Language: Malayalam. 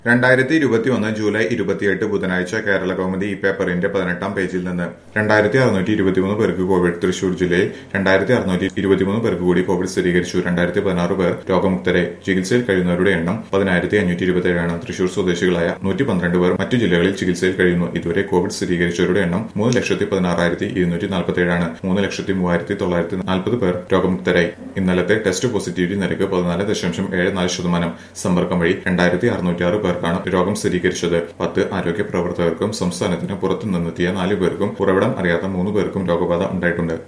രണ്ടായിരത്തി ഇരുപത്തി ഒന്ന് ജൂലൈ ഇരുപത്തിയെട്ട് ബുധനാഴ്ച കേരള കൗമുദി ഈ പേപ്പറിന്റെ പതിനെട്ടാം പേജിൽ നിന്ന് രണ്ടായിരത്തി അറുന്നൂറ്റി ഇരുപത്തിമൂന്ന് പേർക്ക് കോവിഡ് തൃശൂർ ജില്ലയിൽ രണ്ടായിരത്തി അറുന്നൂറ്റി ഇരുപത്തിമൂന്ന് പേർക്ക് കൂടി കോവിഡ് സ്ഥിരീകരിച്ചു രണ്ടായിരത്തി പതിനാറ് പേർ രോഗമുക്തരെ ചികിത്സയിൽ കഴിയുന്നവരുടെ എണ്ണം പതിനായിരത്തി അഞ്ഞൂറ്റി ഇരുപത്തിയേഴാണ് തൃശൂർ സ്വദേശികളായ നൂറ്റി പന്ത്രണ്ട് പേർ മറ്റു ജില്ലകളിൽ ചികിത്സയിൽ കഴിയുന്നു ഇതുവരെ കോവിഡ് സ്ഥിരീകരിച്ചവരുടെ എണ്ണം മൂന്ന് ലക്ഷത്തി പതിനാറായിരത്തി ഇരുന്നൂറ്റി നാൽപ്പത്തിയേഴാണ് മൂന്ന് ലക്ഷത്തി മൂവായിരത്തി തൊള്ളായിരത്തി നാൽപ്പത് പേർ രോഗമുക്തരായി ഇന്നലത്തെ ടെസ്റ്റ് പോസിറ്റിവിറ്റി നിരക്ക് പതിനാല് ദശാംശം ഏഴ് നാല് ശതമാനം സമ്പർക്കം വഴി രണ്ടായിരത്തി അറുന്നൂറ്റിയാറ് പേർക്കാണ് രോഗം സ്ഥിരീകരിച്ചത് പത്ത് ആരോഗ്യ പ്രവർത്തകർക്കും സംസ്ഥാനത്തിന് പുറത്തു നിന്നെത്തിയ നാല് പേർക്കും ഉറവിടം അറിയാത്ത മൂന്ന് പേർക്കും രോഗബാധ ഉണ്ടായിട്ടുണ്ട്